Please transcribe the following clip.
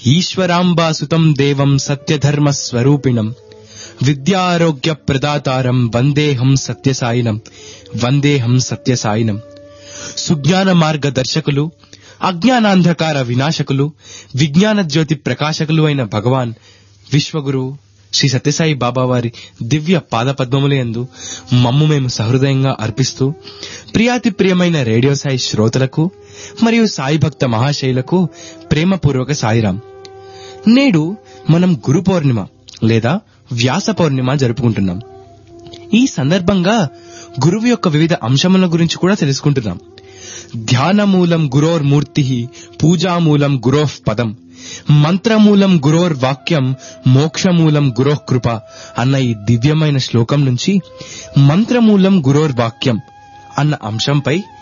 ఈశ్వరాంబాసుతం దేవం సత్యధర్మ స్వరూపిణం విద్యారోగ్య ప్రదాతారం వందేహం సత్యసాయినం వందేహం సత్యసాయినం సుజ్ఞాన మార్గదర్శకులు అజ్ఞానాంధకార వినాశకులు విజ్ఞాన జ్యోతి ప్రకాశకులు అయిన భగవాన్ విశ్వగురు శ్రీ సత్యసాయి బాబా వారి దివ్య పాదపద్మములందు మమ్ము మేము సహృదయంగా అర్పిస్తూ ప్రియాతి ప్రియమైన రేడియో సాయి శ్రోతలకు మరియు సాయి భక్త మహాశైలకు ప్రేమపూర్వక సాయిరాం నేడు మనం గురు పౌర్ణిమ లేదా వ్యాస పౌర్ణిమ జరుపుకుంటున్నాం ఈ సందర్భంగా గురువు యొక్క వివిధ అంశముల గురించి కూడా తెలుసుకుంటున్నాం ధ్యానమూలం గురోర్మూర్తి పూజామూలం గురోః పదం మంత్రమూలం గురోర్ వాక్యం మోక్షమూలం గురోః కృప అన్న ఈ దివ్యమైన శ్లోకం నుంచి మంత్రమూలం గురోర్ వాక్యం అన్న అంశంపై